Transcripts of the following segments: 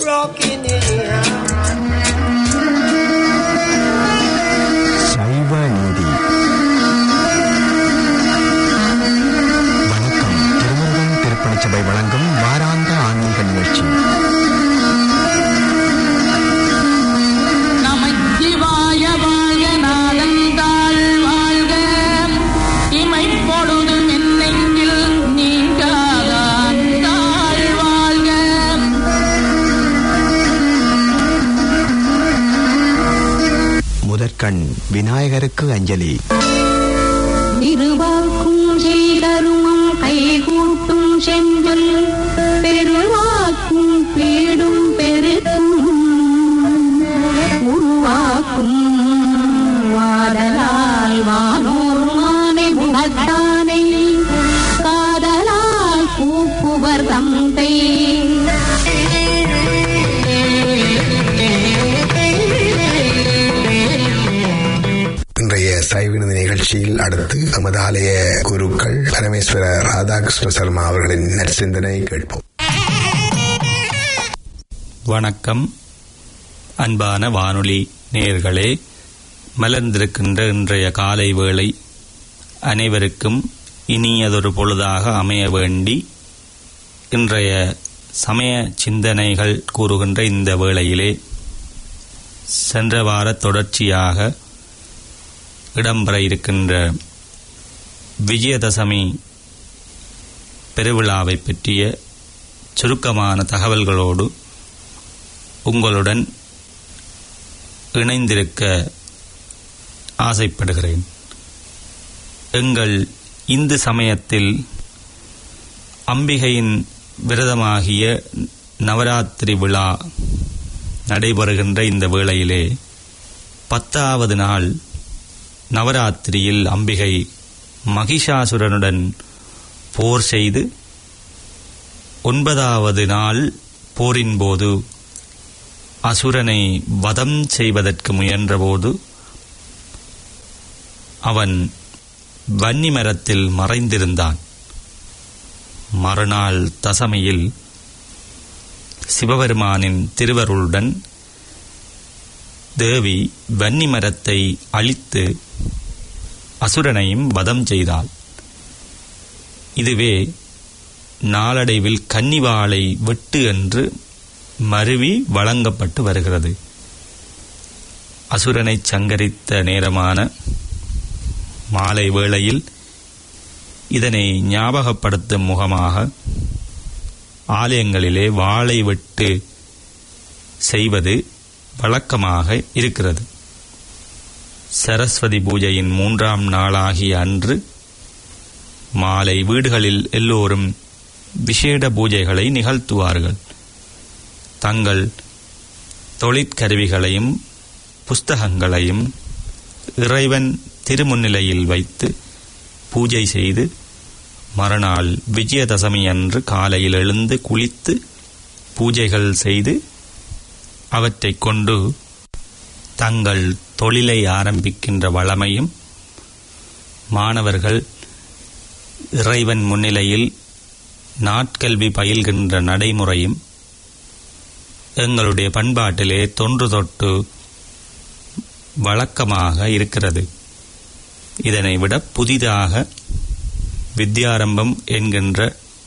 லோகினியா சைவ நீதி வணக்கம் திருமுருகன் திருப்பணி சபை வழங்கும் வாராந்த ஆன்மீக நிகழ்ச்சி நமச்சிவாய வாழ்க நாதந்தாள் வாழ்க இமைப்பொழுதும் என்னெங்கில் நீங்காதான் தாழ் வாழ்க முதற்கண் விநாயகருக்கு அஞ்சலி திருவாக்கும் செய்தருமம் கைகூட்டும் செஞ்சொல் பெருவாக்கும் பீடும் பெருக்கும் உருவாக்கும் வாடலால் வானோர் மானை உணர்த்தானை காதலால் கூப்புவர் தந்தை இன்றைய சைவினது நிகழ்ச்சியில் அடுத்து நமது ஆலய குருக்கள் பரமேஸ்வர ராதாகிருஷ்ண சர்மா அவர்களின் நற்சிந்தனை கேட்போம் வணக்கம் அன்பான வானொலி நேயர்களே மலர்ந்திருக்கின்ற இன்றைய காலை வேளை அனைவருக்கும் இனியதொரு பொழுதாக அமைய வேண்டி இன்றைய சமய சிந்தனைகள் கூறுகின்ற இந்த வேளையிலே சென்ற வார தொடர்ச்சியாக இடம்பெற இருக்கின்ற விஜயதசமி பெருவிழாவை பற்றிய சுருக்கமான தகவல்களோடு உங்களுடன் இணைந்திருக்க ஆசைப்படுகிறேன் எங்கள் இந்து சமயத்தில் அம்பிகையின் விரதமாகிய நவராத்திரி விழா நடைபெறுகின்ற இந்த வேளையிலே பத்தாவது நாள் நவராத்திரியில் அம்பிகை மகிஷாசுரனுடன் போர் செய்து ஒன்பதாவது நாள் போரின் போது அசுரனை வதம் செய்வதற்கு முயன்றபோது அவன் வன்னி மரத்தில் மறைந்திருந்தான் மறுநாள் தசமியில் சிவபெருமானின் திருவருளுடன் தேவி வன்னி மரத்தை அழித்து அசுரனையும் வதம் செய்தாள் இதுவே நாளடைவில் கன்னிவாளை வெட்டு என்று மருவி வழங்கப்பட்டு வருகிறது அசுரனை சங்கரித்த நேரமான மாலை வேளையில் இதனை ஞாபகப்படுத்தும் முகமாக ஆலயங்களிலே வாளை வெட்டு செய்வது வழக்கமாக இருக்கிறது சரஸ்வதி பூஜையின் மூன்றாம் நாளாகிய அன்று மாலை வீடுகளில் எல்லோரும் விசேட பூஜைகளை நிகழ்த்துவார்கள் தங்கள் தொழிற்கருவிகளையும் புஸ்தகங்களையும் இறைவன் திருமுன்னிலையில் வைத்து பூஜை செய்து மறுநாள் விஜயதசமி அன்று காலையில் எழுந்து குளித்து பூஜைகள் செய்து அவற்றைக் கொண்டு தங்கள் தொழிலை ஆரம்பிக்கின்ற வளமையும் மாணவர்கள் இறைவன் முன்னிலையில் நாட்கல்வி பயில்கின்ற நடைமுறையும் எங்களுடைய பண்பாட்டிலே தொன்று தொட்டு வழக்கமாக இருக்கிறது இதனை விட புதிதாக வித்யாரம்பம் என்கின்ற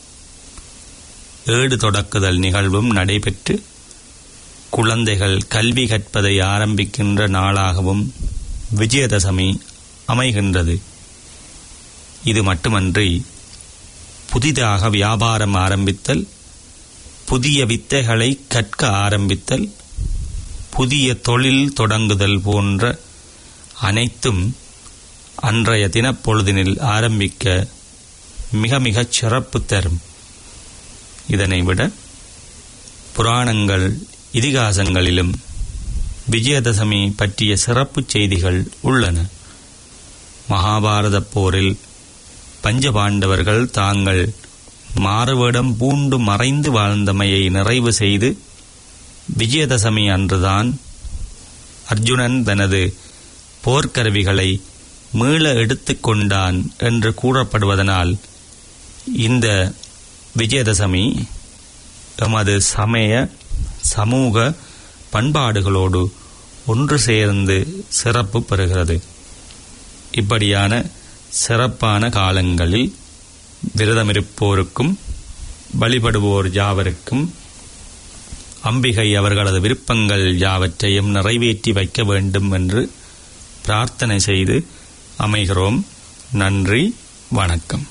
ஏடு தொடக்குதல் நிகழ்வும் நடைபெற்று குழந்தைகள் கல்வி கற்பதை ஆரம்பிக்கின்ற நாளாகவும் விஜயதசமி அமைகின்றது இது மட்டுமன்றி புதிதாக வியாபாரம் ஆரம்பித்தல் புதிய வித்தைகளை கற்க ஆரம்பித்தல் புதிய தொழில் தொடங்குதல் போன்ற அனைத்தும் அன்றைய தினப்பொழுதினில் ஆரம்பிக்க மிக மிகச் சிறப்பு தரும் இதனை விட புராணங்கள் இதிகாசங்களிலும் விஜயதசமி பற்றிய சிறப்பு செய்திகள் உள்ளன மகாபாரத போரில் பஞ்சபாண்டவர்கள் தாங்கள் மாறுவேடம் பூண்டு மறைந்து வாழ்ந்தமையை நிறைவு செய்து விஜயதசமி அன்றுதான் அர்ஜுனன் தனது போர்க்கருவிகளை மீள எடுத்துக்கொண்டான் என்று கூறப்படுவதனால் இந்த விஜயதசமி எமது சமய சமூக பண்பாடுகளோடு ஒன்று சேர்ந்து சிறப்பு பெறுகிறது இப்படியான சிறப்பான காலங்களில் விரதமிருப்போருக்கும் வழிபடுவோர் யாவருக்கும் அம்பிகை அவர்களது விருப்பங்கள் யாவற்றையும் நிறைவேற்றி வைக்க வேண்டும் என்று பிரார்த்தனை செய்து அமைகிறோம் நன்றி வணக்கம்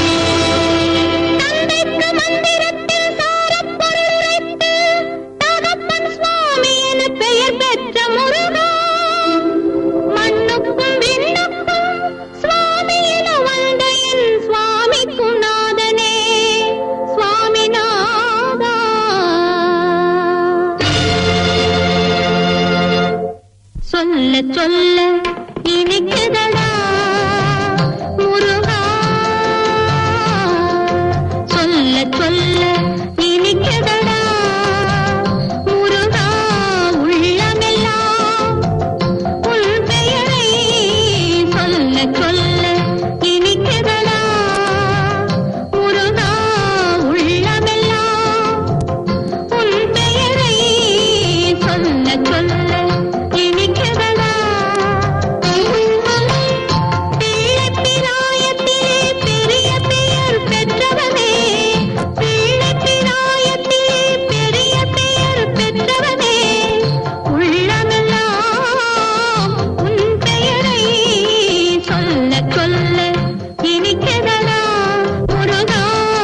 தந்தைக்கு மந்திரத்தில் சாரப்பொருள் வைத்து, தகப்பன் சுவாமி என பெயர் பெற்ற முருகா. மண்ணுக்கும் விண்ணுக்கும் சுவாமி என வந்த என் சுவாமிக்கும் நாதனே, சுவாமிநாதா. சொல்ல சொல்ல இனிக்குதடா முருகா சொல்ல சொல்ல இனிக்குதடா முருகா உள்ளமெல்லாம் உன் பெயரை சொல்ல சொல்ல இனிக்குதடா முருகா உள்ளமெல்லாம் உன் பெயரை சொல்ல சொல்ல இனிக்குதடா பிள்ளைப்பிராயத்திலே பெரிய பெயர் பெற்றவனே பிள்ளைப்பிராயத்திலே பெரிய பெயர் பெற்றவனே உள்ளமெல்லாம் உன் பெயரை சொல்ல சொல்ல இனிக்குதடா முருகா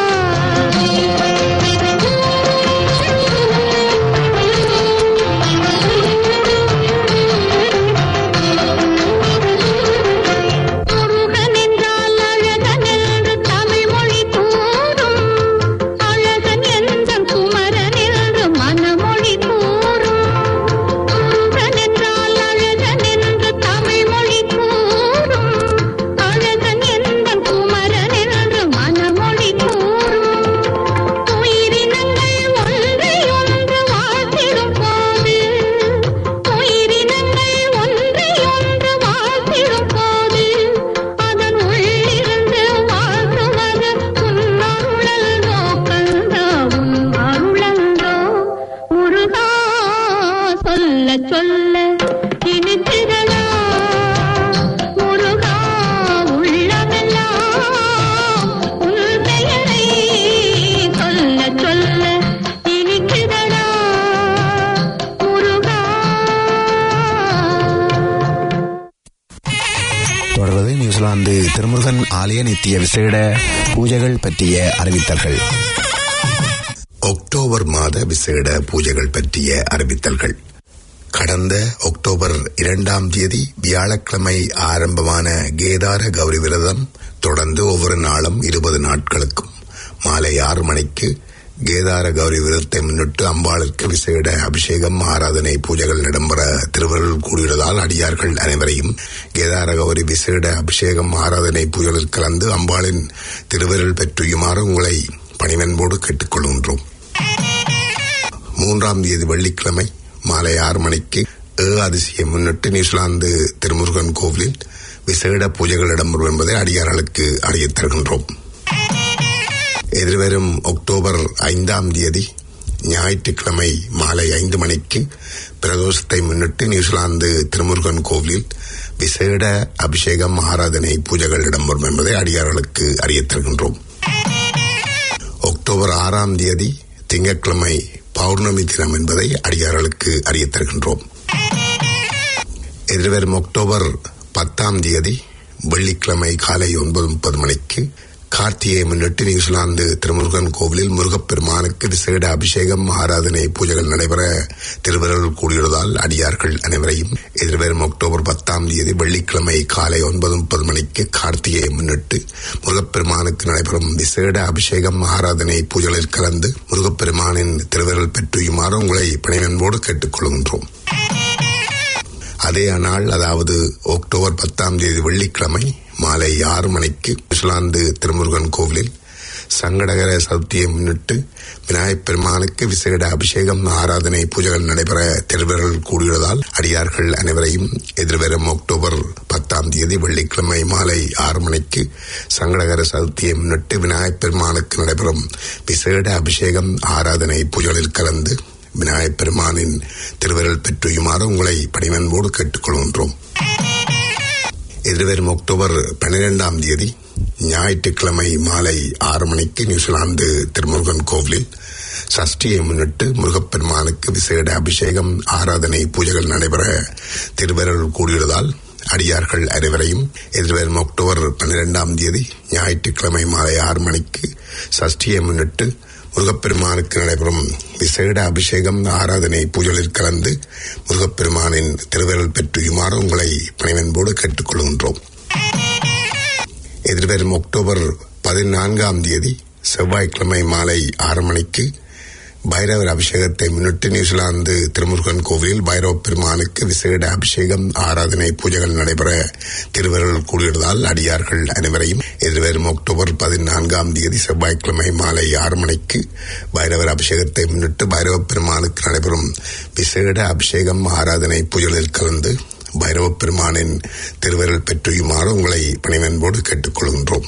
முருகன் என்றால் அழகன் என்று தமிழ் மொழி கூறும் அழகன் என்ற குமரன் என்று மனமொழி கூறும் முருகன் என்றால் அழகன் என்று தமிழ் மொழி கூறும் அழகன் என்ற குமரன் என்று மனமொழி கூறும் உயிரினங்கள் ஒன்றை ஒன்று வாழ்த்திடும் போது உயிரினங்கள் ஒன்றை ஒன்று வாழ்த்திடும் போது அதன் உள்ளிருந்து வாழ்த்துவது உன் அருளல்தோ கந்தா உன் அருளல்தோ முருகா சொல்ல சொல்ல இனித்திரளா முருகா உள்ளமெல்லாம் உன் பெயரை சொல்ல சொல்ல இனிக்குதடா முருகா தொடர்வது நியூசிலாந்து திருமுருகன் ஆலய நித்திய விசேட பூஜைகள் பற்றிய அறிவித்தல்கள் அக்டோபர் மாத விசேட பூஜைகள் பற்றிய அறிவித்தல்கள் கடந்த அக்டோபர் இரண்டாம் தேதி வியாழக்கிழமை ஆரம்பமான கேதார கௌரி விரதம் தொடர்ந்து ஒவ்வொரு நாளும் இருபது நாட்களுக்கும் மாலை ஆறு மணிக்கு கேதார கௌரி விரதத்தை முன்னிட்டு அம்பாளுக்கு விசேட அபிஷேகம் ஆராதனை பூஜைகள் இடம்பெற திருவருள் கூடியுள்ளதால் அடியார்கள் அனைவரையும் கேதார கௌரி விசேட அபிஷேகம் ஆராதனை பூஜைகளில் கலந்து அம்பாளின் திருவருள் பெற்றுயுமாறு உங்களை பணிவன்போடு கேட்டுக்கொள்கின்றோம் மூன்றாம் தேதி வெள்ளிக்கிழமை மாலை ஆறு மணிக்கு ஏகாதசியை முன்னிட்டு நியூசிலாந்து திருமுருகன் கோவிலில் விசேட பூஜைகள் இடம்பெறும் என்பதை அடியார்களுக்கு அறியத் தருகின்றோம் எதிர்வரும் அக்டோபர் ஐந்தாம் தேதி ஞாயிற்றுக்கிழமை மாலை ஐந்து மணிக்கு பிரதோஷத்தை முன்னிட்டு நியூசிலாந்து திருமுருகன் கோவிலில் விசேட அபிஷேகம் ஆராதனை பூஜைகள் இடம்பெறும் என்பதை அடியார்களுக்கு அறியத் தருகின்றோம் அக்டோபர் ஆறாம் தேதி திங்கட்கிழமை பௌர்ணமி தினம் என்பதை அடியார்களுக்கு அறியத் தருகின்றோம் எதிர்வரும் அக்டோபர் பத்தாம் தேதி வெள்ளிக்கிழமை காலை ஒன்பது முப்பது மணிக்கு கார்த்திகையை முன்னிட்டு நியூசிலாந்து திருமுருகன் கோவிலில் முருகப்பெருமானுக்கு விசேட அபிஷேகம் ஆராதனை பூஜைகள் நடைபெற திருவருள் கூடியுள்ளதால் அடியார்கள் அனைவரையும் எதிர்வரும் அக்டோபர் பத்தாம் தேதி வெள்ளிக்கிழமை காலை ஒன்பது முப்பது மணிக்கு கார்த்திகையை முன்னிட்டு முருகப்பெருமானுக்கு நடைபெறும் விசேட அபிஷேகம் ஆராதனை பூஜைகளில் கலந்து முருகப்பெருமானின் திருவருள் பெற்றுயுமாறு உங்களை பணிவன்போடு கேட்டுக்கொள்கின்றோம் அதே நாள் அதாவது அக்டோபர் பத்தாம் தேதி வெள்ளிக்கிழமை மாலை ஆறு மணிக்கு நியூசிலாந்து திருமுருகன் கோவிலில் சங்கடகர சதுர்த்தியை முன்னிட்டு விநாயகப் பெருமானுக்கு விசேட அபிஷேகம் ஆராதனை பூஜைகள் நடைபெற திருவருள் கூடியுள்ளதால் அடியார்கள் அனைவரையும் எதிர்வரும் அக்டோபர் பத்தாம் தேதி வெள்ளிக்கிழமை மாலை ஆறு மணிக்கு சங்கடகர சதுர்த்தியை முன்னிட்டு விநாயகப் பெருமானுக்கு நடைபெறும் விசேட அபிஷேகம் ஆராதனை பூஜைகளில் கலந்து விநாயகப் பெருமானின் திருவிரல் பெற்றுயுமாறு உங்களை பணிவன்போடு கேட்டுக்கொள்கின்றோம் எதிர்வரும் அக்டோபர் பன்னிரெண்டாம் தேதி ஞாயிற்றுக்கிழமை மாலை ஆறு மணிக்கு நியூசிலாந்து திருமுருகன் கோவிலில் சஷ்டியை முன்னிட்டு முருகப்பெருமானுக்கு விசேட அபிஷேகம் ஆராதனை பூஜைகள் நடைபெற திருவருள் கூடியுள்ளதால் அடியார்கள் அனைவரையும் எதிர்வரும் அக்டோபர் பன்னிரெண்டாம் தேதி ஞாயிற்றுக்கிழமை மாலை ஆறு மணிக்கு சஷ்டியை முன்னிட்டு முருகப்பெருமானுக்கு நடைபெறும் விசேட அபிஷேகம் ஆராதனை பூஜைகளில் கலந்து முருகப்பெருமானின் திருவிரல் பெற்றுயுமாறு உங்களை பணிவன்போடு கேட்டுக்கொள்கின்றோம் எதிர்வரும் அக்டோபர் பதினான்காம் தேதி செவ்வாய்க்கிழமை மாலை ஆறு மணிக்கு பைரவர் அபிஷேகத்தை முன்னிட்டு நியூசிலாந்து திருமுருகன் கோவிலில் பைரவ பெருமானுக்கு விசேட அபிஷேகம் ஆராதனை பூஜைகள் நடைபெற திருவருள் கூடியதால் அடியார்கள் அனைவரையும் எதிர்வரும் அக்டோபர் பதினான்காம் தேதி செவ்வாய்க்கிழமை மாலை ஆறு மணிக்கு பைரவர் அபிஷேகத்தை முன்னிட்டு பைரவ பெருமானுக்கு நடைபெறும் விசேட அபிஷேகம் ஆராதனை பூஜைகளில் கலந்து பைரவ பெருமானின் திருவருள் பெற்றுயுமாறு உங்களை பணிவன்போடு கேட்டுக்கொள்கின்றோம்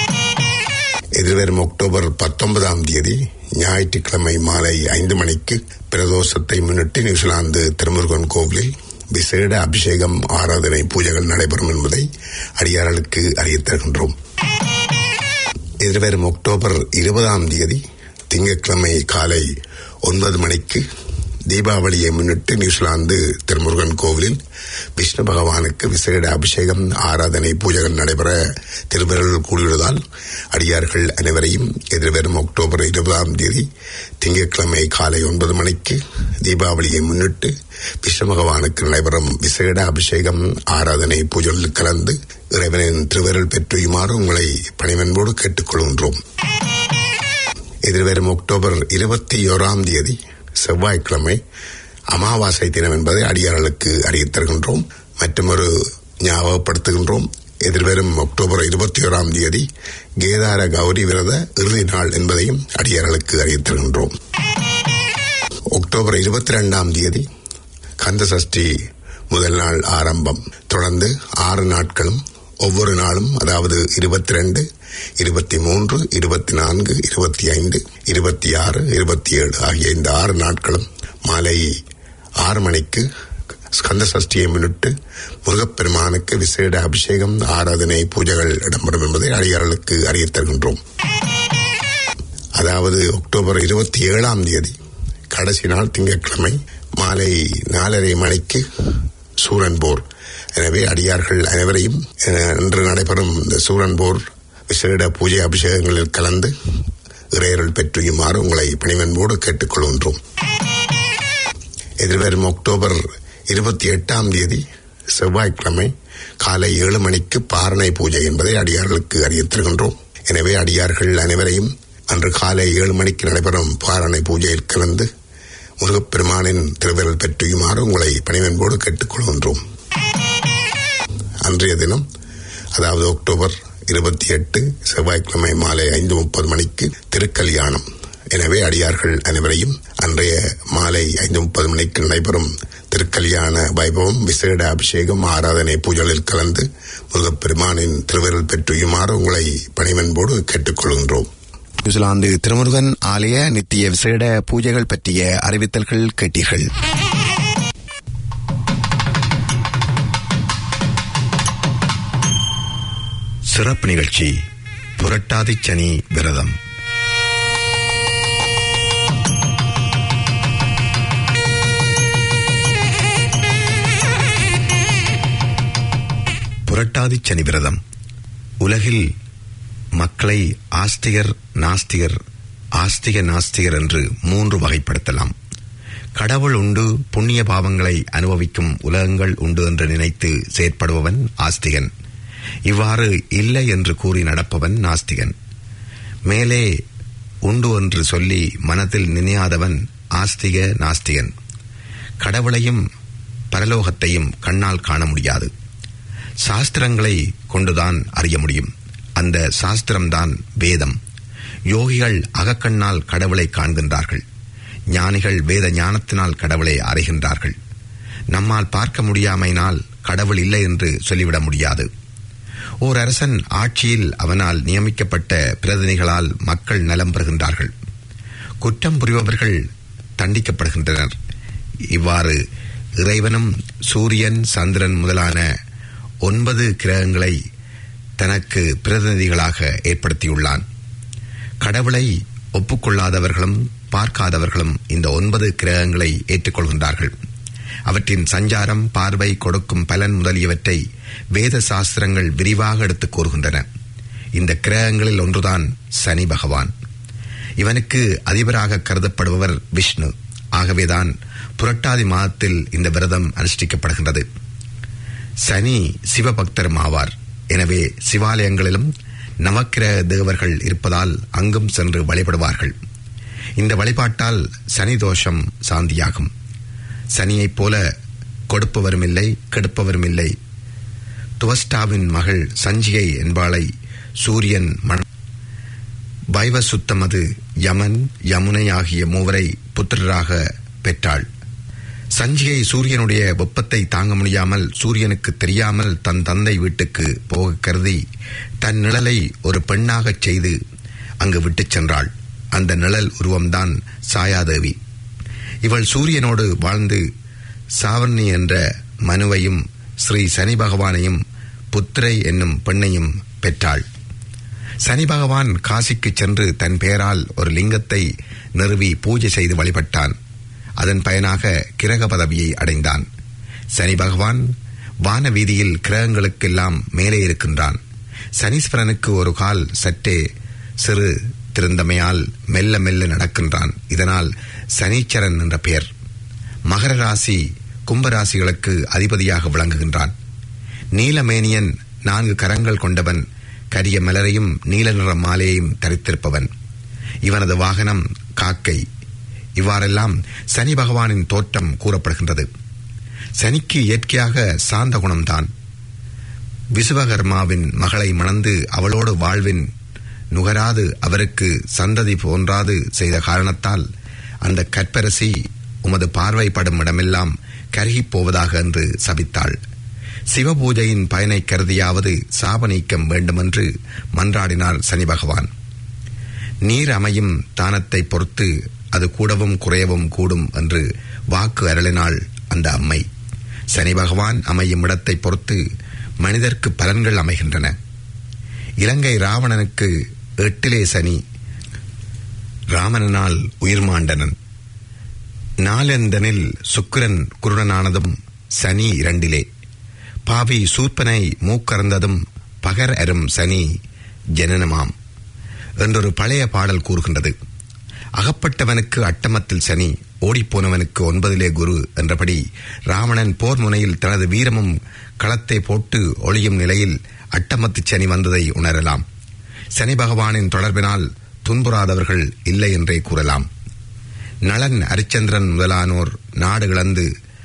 எதிர்வரும் அக்டோபர் பத்தொன்பதாம் தேதி ஞாயிற்றுக்கிழமை மாலை ஐந்து மணிக்கு பிரதோஷத்தை முன்னிட்டு நியூசிலாந்து திருமுருகன் கோவிலில் விசேட அபிஷேகம் ஆராதனை பூஜைகள் நடைபெறும் என்பதை அடியார்களுக்கு அறியத் தருகின்றோம் எதிர்வரும் அக்டோபர் இருபதாம் தேதி திங்கட்கிழமை காலை ஒன்பது மணிக்கு தீபாவளியை முன்னிட்டு நியூசிலாந்து திருமுருகன் கோவிலில் விஷ்ணு பகவானுக்கு விசேட அபிஷேகம் ஆராதனை பூஜைகள் நடைபெற திருவிரல் கூடியுள்ளதால் அடியார்கள் அனைவரையும் எதிர்வரும் அக்டோபர் இருபதாம் தேதி திங்கட்கிழமை காலை ஒன்பது மணிக்கு தீபாவளியை முன்னிட்டு விஷ்ணு பகவானுக்கு நடைபெறும் விசேட அபிஷேகம் ஆராதனை பூஜைகளில் கலந்து இறைவனின் திருவிரல் பெற்றுயுமாறு உங்களை பணிவன்போடு கேட்டுக்கொள்கின்றோம் எதிர்வரும் அக்டோபர் இருபத்தி ஓராம் தேதி செவ்வாய்க்கிழமை அமாவாசை தினம் என்பதை அடியார்களுக்கு அறியத் தருகின்றோம் மற்றொரு ஞாபகப்படுத்துகின்றோம் எதிர்வரும் அக்டோபர் இருபத்தி ஓராம் தேதி கேதார கௌரி விரத இறுதி நாள் என்பதையும் அடியார்களுக்கு அறியத் தருகின்றோம் அக்டோபர் இருபத்தி ரெண்டாம் தேதி கந்த சஷ்டி முதல் நாள் ஆரம்பம் தொடர்ந்து ஆறு நாட்களும் ஒவ்வொரு நாளும் அதாவது இருபத்தி ரெண்டு இருபத்தி மூன்று இருபத்தி நான்கு இருபத்தி ஐந்து இருபத்தி ஆறு இருபத்தி ஏழு ஆகிய இந்த ஆறு நாட்களும் மாலை ஆறு மணிக்கு ஸ்கந்த சஷ்டியை முன்னிட்டு முருகப்பெருமானுக்கு விசேட அபிஷேகம் ஆராதனை பூஜைகள் இடம்பெறும் என்பதை அடியார்களுக்கு அறியத் தருகின்றோம் அதாவது அக்டோபர் இருபத்தி ஏழாம் தேதி கடைசி நாள் திங்கட்கிழமை மாலை நாலரை மணிக்கு சூரன் போர் எனவே அடியார்கள் அனைவரையும் அஹ், இன்று நடைபெறும் இந்த சூரன் போர் விசேட பூஜை அபிஷேகங்களில் கலந்து இறையருள் பெற்றுயுமாறு உங்களை பணிவன்போடு கேட்டுக்கொள்கின்றோம் எதிர்வரும் அக்டோபர் இருபத்தி எட்டாம் தேதி செவ்வாய்க்கிழமை காலை ஏழு மணிக்கு பாரணை பூஜை என்பதை அடியார்களுக்கு அறியத் தருகின்றோம் எனவே அடியார்கள் அனைவரையும் அன்று காலை ஏழு மணிக்கு நடைபெறும் பாரணை பூஜையில் கலந்து முருகப்பெருமானின் திருவிரல் பெற்றியுமாறு உங்களை பணிவன்போடு கேட்டுக்கொள்கின்றோம் அன்றைய தினம் அதாவது அக்டோபர் இருபத்தி எட்டு செவ்வாய்க்கிழமை மாலை ஐந்து முப்பது மணிக்கு திருக்கல்யாணம் எனவே அடியார்கள் அனைவரையும் அன்றைய மாலை ஐந்து முப்பது மணிக்கு நடைபெறும் திருக்கல்யாண வைபவம் விசேட அபிஷேகம் ஆராதனை பூஜைகளில் கலந்து முருகப்பெருமானின் திருவிரல் பெற்றியுமாறு உங்களை பணிவன்போடு கேட்டுக்கொள்கின்றோம் நியூசிலாந்து திருமுருகன் ஆலய நித்திய விசேட பூஜைகள் பற்றிய அறிவித்தல்கள் கேட்டீர்கள் சிறப்பு நிகழ்ச்சி புரட்டாதி சனி விரதம் புரட்டாதி சனி விரதம் உலகில் மக்களை ஆஸ்திகர் நாஸ்திகர் ஆஸ்திக நாஸ்திகர் என்று மூன்று வகைப்படுத்தலாம் கடவுள் உண்டு புண்ணிய பாவங்களை அனுபவிக்கும் உலகங்கள் உண்டு என்று நினைத்து செயற்படுபவன் ஆஸ்திகன் இவ்வாறு இல்லை என்று கூறி நடப்பவன் நாஸ்திகன் மேலே உண்டு என்று சொல்லி மனத்தில் நினையாதவன் ஆஸ்திக நாஸ்திகன் கடவுளையும் பரலோகத்தையும் கண்ணால் காண முடியாது சாஸ்திரங்களை கொண்டுதான் அறிய முடியும் அந்த சாஸ்திரம்தான் வேதம் யோகிகள் அகக்கண்ணால் கடவுளை காண்கின்றார்கள் ஞானிகள் வேத ஞானத்தினால் கடவுளை அறிகின்றார்கள் நம்மால் பார்க்க முடியாமையினால் கடவுள் இல்லை என்று சொல்லிவிட முடியாது ஓர் அரசன் ஆட்சியில் அவனால் நியமிக்கப்பட்ட பிரதிநிதிகளால் மக்கள் நலம் பெறுகின்றார்கள் குற்றம் புரிபவர்கள் தண்டிக்கப்படுகின்றனர் இவ்வாறு இறைவனும் சூரியன் சந்திரன் முதலான ஒன்பது கிரகங்களை தனக்கு பிரதிநிதிகளாக ஏற்படுத்தியுள்ளான் கடவுளை ஒப்புக்கொள்ளாதவர்களும் பார்க்காதவர்களும் இந்த ஒன்பது கிரகங்களை ஏற்றுக்கொள்கின்றார்கள் அவற்றின் சஞ்சாரம் பார்வை கொடுக்கும் பலன் முதலியவற்றை வேத சாஸ்திரங்கள் விரிவாக எடுத்துக் கூறுகின்றன இந்த கிரகங்களில் ஒன்றுதான் சனி பகவான் இவனுக்கு அதிபராக கருதப்படுபவர் விஷ்ணு ஆகவேதான் புரட்டாதி மாதத்தில் இந்த விரதம் அனுஷ்டிக்கப்படுகின்றது சனி சிவபக்தரும் ஆவார் எனவே சிவாலயங்களிலும் நவக்கிரக தேவர்கள் இருப்பதால் அங்கும் சென்று வழிபடுவார்கள் இந்த வழிபாட்டால் சனி தோஷம் சாந்தியாகும் சனியைப் போல கொடுப்பவரும் இல்லை கெடுப்பவரும் இல்லை துவஸ்டாவின் மகள் சஞ்சிகை என்பாளை சூரியன் மண வைவசுத்தமது யமன் யமுனை ஆகிய மூவரை புத்திரராக பெற்றாள் சஞ்சிகை சூரியனுடைய வெப்பத்தை தாங்க முடியாமல் சூரியனுக்கு தெரியாமல் தன் தந்தை வீட்டுக்கு போக கருதி தன் நிழலை ஒரு பெண்ணாகச் செய்து அங்கு விட்டுச் சென்றாள் அந்த நிழல் உருவம்தான் சாயாதேவி இவள் சூரியனோடு வாழ்ந்து சாவர்ணி என்ற மனுவையும் ஸ்ரீ சனி பகவானையும் புத்திரை என்னும் பெண்ணையும் பெற்றாள் சனி பகவான் காசிக்கு சென்று தன் பெயரால் ஒரு லிங்கத்தை நிறுவி பூஜை செய்து வழிபட்டான் அதன் பயனாக கிரக பதவியை அடைந்தான் சனி பகவான் வான வீதியில் கிரகங்களுக்கெல்லாம் மேலே இருக்கின்றான் சனீஸ்வரனுக்கு ஒரு கால் சற்றே சிறு திருந்தமையால் மெல்ல மெல்ல நடக்கின்றான் இதனால் சனீச்சரன் என்ற பெயர் மகர ராசி கும்பராசிகளுக்கு அதிபதியாக விளங்குகின்றான் நீலமேனியன் நான்கு கரங்கள் கொண்டவன் கரிய மலரையும் நீல நிற மாலையையும் தரித்திருப்பவன் இவனது வாகனம் காக்கை இவ்வாறெல்லாம் சனி பகவானின் தோற்றம் கூறப்படுகின்றது சனிக்கு இயற்கையாக சாந்த குணம்தான் விசுவகர்மாவின் மகளை மணந்து அவளோடு வாழ்வின் நுகராது அவருக்கு சந்ததி போன்றாது செய்த காரணத்தால் அந்த கற்பரசி உமது பார்வைப்படும் இடமெல்லாம் கருகிப் போவதாக என்று சபித்தாள் சிவபூஜையின் பயனை கருதியாவது சாப நீக்கம் வேண்டுமென்று மன்றாடினார் சனி பகவான் நீர் அமையும் தானத்தை பொறுத்து அது கூடவும் குறையவும் கூடும் என்று வாக்கு அருளினாள் அந்த அம்மை சனி பகவான் அமையும் இடத்தை பொறுத்து மனிதர்க்கு பலன்கள் அமைகின்றன இலங்கை ராவணனுக்கு எட்டிலே சனி ராமனால் உயிர் மாண்டனன் நாளெந்தனில் சுக்கிரன் குருடனானதும் சனி இரண்டிலே பாவி சூர்ப்பனை மூக்கறந்ததும் பகர் அரும் சனி ஜனனமாம் என்றொரு பழைய பாடல் கூறுகின்றது அகப்பட்டவனுக்கு அட்டமத்தில் சனி ஓடிப்போனவனுக்கு ஒன்பதிலே குரு என்றபடி ராவணன் போர் முனையில் தனது வீரமும் களத்தை போட்டு ஒளியும் நிலையில் அட்டமத்து சனி வந்ததை உணரலாம் சனி பகவானின் தொடர்பினால் துன்புறாதவர்கள் இல்லை என்றே கூறலாம் நளன் அரிச்சந்திரன் முதலானோர் நாடு இழந்து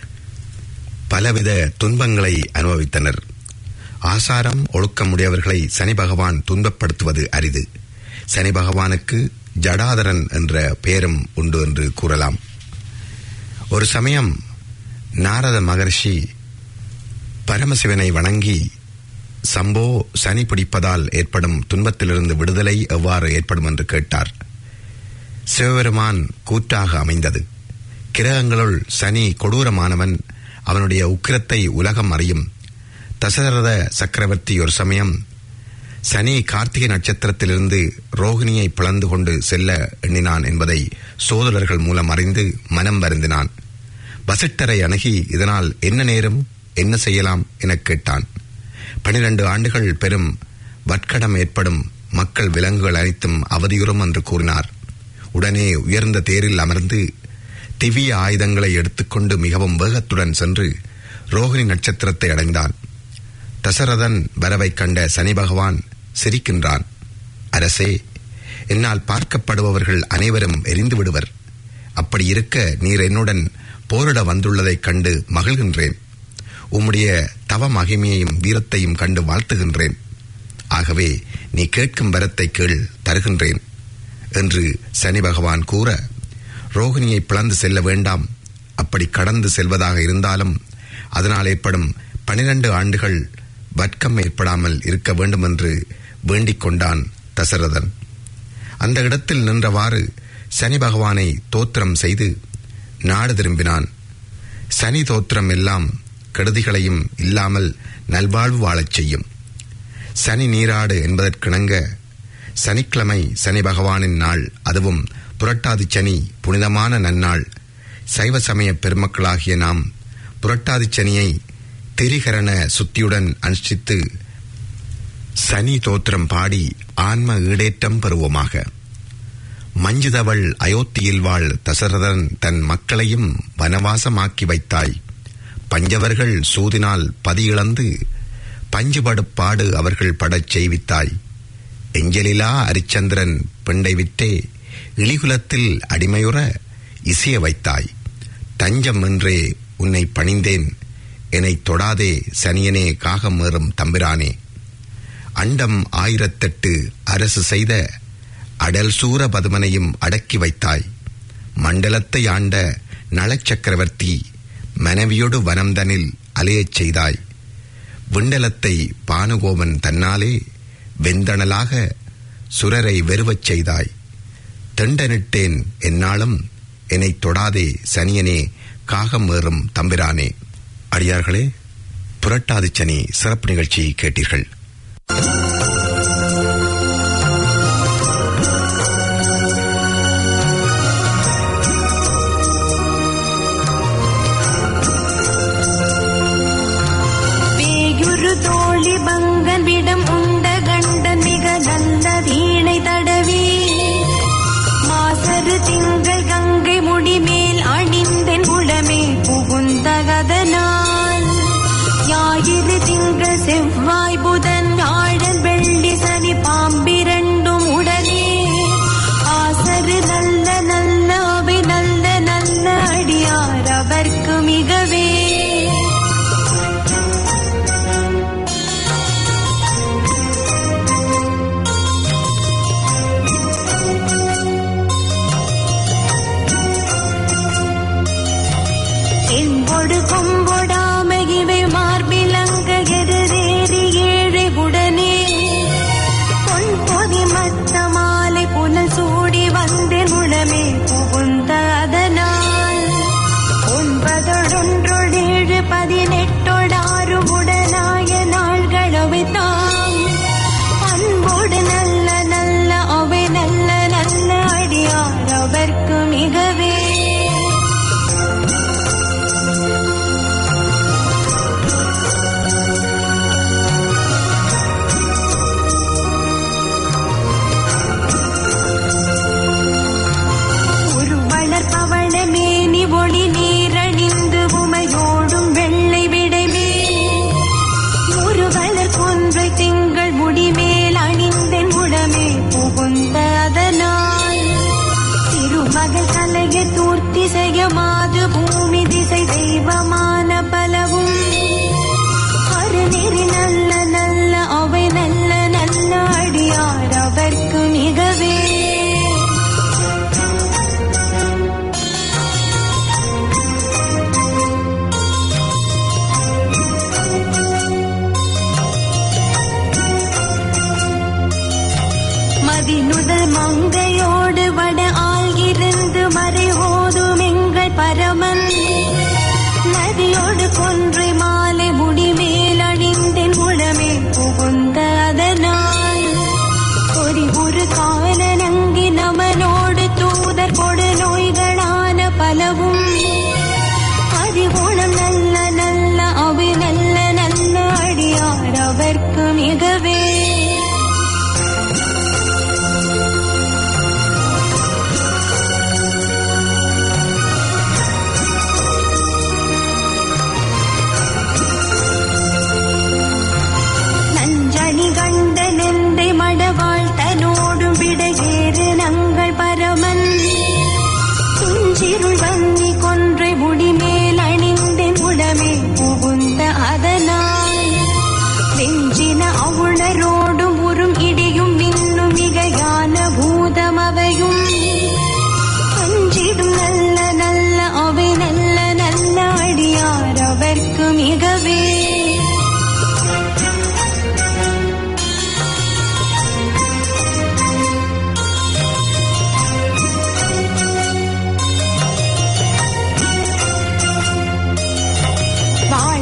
பலவித துன்பங்களை அனுபவித்தனர் ஆசாரம் ஒழுக்கமுடையவர்களை சனி பகவான் துன்பப்படுத்துவது அரிது சனி பகவானுக்கு ஜடாதரன் என்ற பெயரும் உண்டு என்று கூறலாம் ஒரு சமயம் நாரத மகர்ஷி பரமசிவனை வணங்கி சம்போ சனி பிடிப்பதால் ஏற்படும் துன்பத்திலிருந்து விடுதலை எவ்வாறு ஏற்படும் என்று கேட்டார் சிவபெருமான் கூற்றாக அமைந்தது கிரகங்களுள் சனி கொடூரமானவன் அவனுடைய உக்கிரத்தை உலகம் அறியும் தசரத சக்கரவர்த்தி ஒரு சமயம் சனி கார்த்திகை நட்சத்திரத்திலிருந்து ரோகிணியை பிளந்து கொண்டு செல்ல எண்ணினான் என்பதை சோதரர்கள் மூலம் அறிந்து மனம் வருந்தினான் வசிட்டரை அணுகி இதனால் என்ன நேரும் என்ன செய்யலாம் எனக் கேட்டான் பனிரெண்டு ஆண்டுகள் பெரும் வட்கடம் ஏற்படும் மக்கள் விலங்குகள் அனைத்தும் அவதியுறும் என்று கூறினார் உடனே உயர்ந்த தேரில் அமர்ந்து திவ்ய ஆயுதங்களை எடுத்துக்கொண்டு மிகவும் வேகத்துடன் சென்று ரோகிணி நட்சத்திரத்தை அடைந்தான் தசரதன் வரவைக் கண்ட சனி பகவான் சிரிக்கின்றான் அரசே என்னால் பார்க்கப்படுபவர்கள் அனைவரும் எரிந்து விடுவர் அப்படி இருக்க நீர் என்னுடன் போரிட வந்துள்ளதைக் கண்டு மகிழ்கின்றேன் உம்முடைய தவ மகிமையையும் வீரத்தையும் கண்டு வாழ்த்துகின்றேன் ஆகவே நீ கேட்கும் வரத்தை கேள் தருகின்றேன் என்று சனி பகவான் கூற ரோகிணியை பிளந்து செல்ல வேண்டாம் அப்படி கடந்து செல்வதாக இருந்தாலும் அதனால் ஏற்படும் பனிரண்டு ஆண்டுகள் வர்க்கம் ஏற்படாமல் இருக்க வேண்டும் என்று வேண்டிக் கொண்டான் தசரதன் அந்த இடத்தில் நின்றவாறு சனி பகவானை தோத்திரம் செய்து நாடு திரும்பினான் சனி தோத்திரம் எல்லாம் கெடுதிகளையும் இல்லாமல் நல்வாழ்வு வாழச் செய்யும் சனி நீராடு என்பதற்கிணங்க சனிக்கிழமை சனி பகவானின் நாள் அதுவும் புரட்டாதி சனி புனிதமான நன்னாள் சைவ சமய பெருமக்களாகிய நாம் புரட்டாதி சனியை திரிகரண சுத்தியுடன் அனுஷ்டித்து சனி தோத்திரம் பாடி ஆன்ம ஈடேற்றம் பெறுவோமாக மஞ்சுதவள் அயோத்தியில் வாழ் தசரதன் தன் மக்களையும் வனவாசமாக்கி வைத்தாய் பஞ்சவர்கள் சூதினால் பதியிழந்து பஞ்சுபடுப்பாடு அவர்கள் படச் செய்வித்தாய் எஞ்சலிலா அரிச்சந்திரன் பெண்டை விற்றே இழிகுலத்தில் அடிமையுற இசைய வைத்தாய் தஞ்சம் என்றே உன்னை பணிந்தேன் என்னைத் தொடாதே சனியனே காகம் ஏறும் தம்பிரானே அண்டம் ஆயிரத்தெட்டு அரசு செய்த அடல் சூர பதுமனையும் அடக்கி வைத்தாய் மண்டலத்தை ஆண்ட நளச்சக்கரவர்த்தி மனைவியோடு வனம்தனில் அலையச் செய்தாய் விண்டலத்தை பானுகோவன் தன்னாலே வெந்தணலாக சுரரை வெறுவச் செய்தாய் தெண்டனிட்டேன் என்னாலும் என்னைத் தொடாதே சனியனே காகம் ஏறும் தம்பிரானே அடியார்களே புரட்டாதி சனி சிறப்பு நிகழ்ச்சி கேட்டீர்கள் வேயுரு தோழி பங்கன் விடம் உண்ட கண்டன் மிக நல்ல வீணை தடவி மாசரு திங்கள் கங்கை முடிமேல் அணிந்தன் குளமே புகுந்தகதனால் ஞாயிறு திங்கள் செவ்வாய் புதன்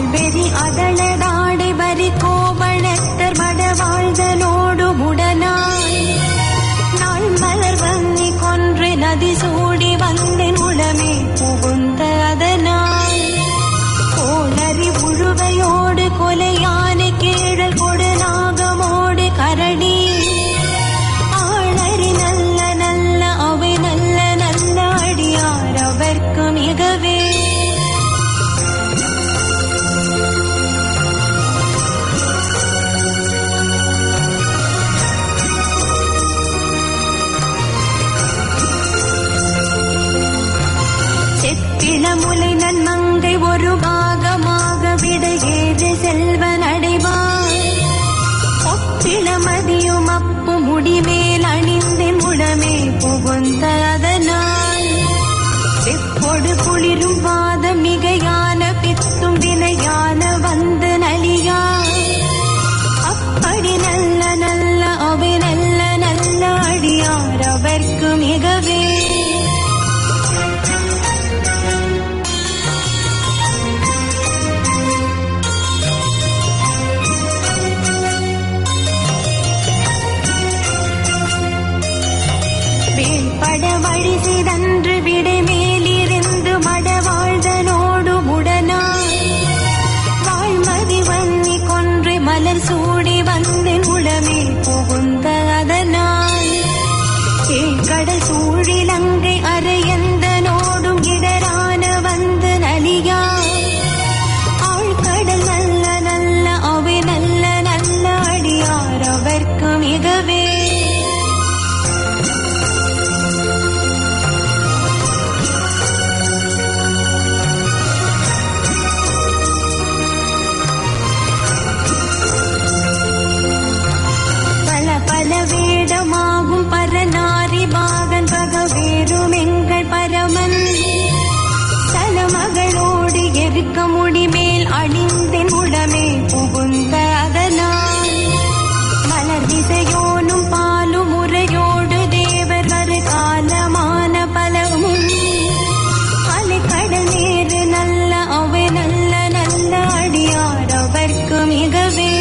வெறி அதளதாடை வரி கோவணத்தர் மட வாழ்தலோடு முடனாய் நாள் மலர் வன்னி கொன்று நதி சூடி வந்தேன் உளமே புகுந்த அதனால் கோளறி உழுவையோடு கொலையான கீழல் கொடு நாகமோடு கரடி ஆளறி நல்ல நல்ல அவை நல்ல நல்ல அடியார் அவர்க்கு மிகவே செப்பிளமுலை நன்மங்கை ஒரு பாகமாக விட ஏறு செல்வ நடைவார் ஒப்பிளமதியும் அப்பு முடிமேல் அணிந்தேன் உடமே புகுந்த அதனால் செப்பொடு குளிரும் வாதம் மிகையான பித்தும் வினையான வந்து நலியா அப்படி நல்ல நல்ல அவை நல்ல நல்ல அடியார் அவர்க்கு மிகவே வேள்பட வழி சிதன்று விடை மேலிருந்து மட வாழ்தனோடு முடனாய் வாழ்மதி வன்னி கொன்று மலர் சூடி வந்தேன் உளமே புகுந்த அதனால் கீழ்கடல் சூழிலங்கை அரையந்தனோடும் இடரான வந்து நலியா ஆழ்கடல் நல்ல நல்ல அவை நல்ல நல்ல அடியார் அவர்க்கு மிகவே பல பல வேடமாகும் பரநாரி பாகன் பகவேறும் எங்கள் பரமன் தலமகளோடு எருக்க முடிமேல் அணிந்தென் உடமே புகுந்த அதனால் மலர் திசையோனும் பாலும் முறையோடு தேவர் வரு காலமான பலமும் அலைக்கடல் நேரு நல்ல அவை நல்ல நல்ல அடியார் அவர்க்கு மிகவே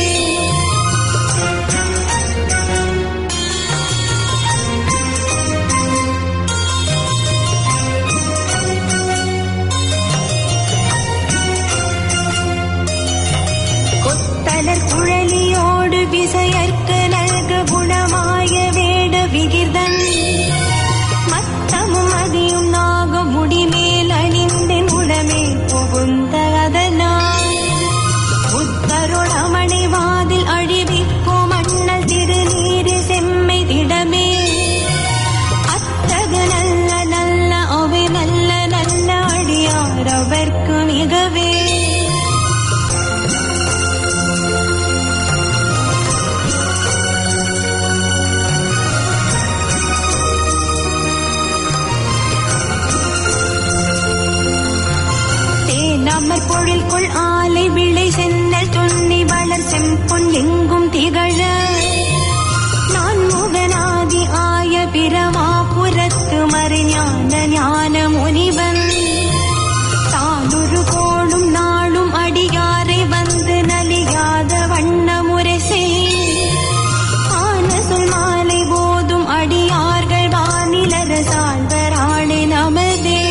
கொத்தலர் குழலியோடு விசையற்க நல்க குணமாய வேட விகிர்தன் மத்தமும் அதியும் நாகம் முடிமேல் அணிந்தென் உடமே புகுந்த அதனால் புத்தருள் அமணி வாதில் அழிவிக்கும் அண்ணல் திருநீரு செம்மை திடமே அத்தகு நல்ல நல்ல அவை நல்ல நல்ல அடியார் அவர்க்கு மிகவே தேனமர் பொழில்குள் ஆலை விளை சென்னல் துண்ணி வளர் செம்பொன் எங்கும் திகழ நான் முகநாதி ஆய பிரமாபுரத்து மறைஞான ஞான முனிவன் தானொரு கோளும் நாளும் அடியாரை வந்து நலியாத வண்ண முரசே ஆன சொல் மாலை போதும் அடியார்கள் வானிலர சாழ்வராளே நமதே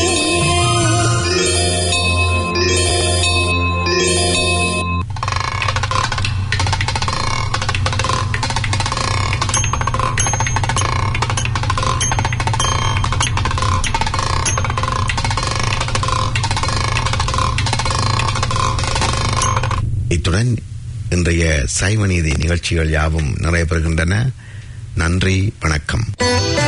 இத்துடன் இன்றைய சைவநீதி நிகழ்ச்சிகள் யாவும் நிறைவு பெறுகின்றன நன்றி வணக்கம்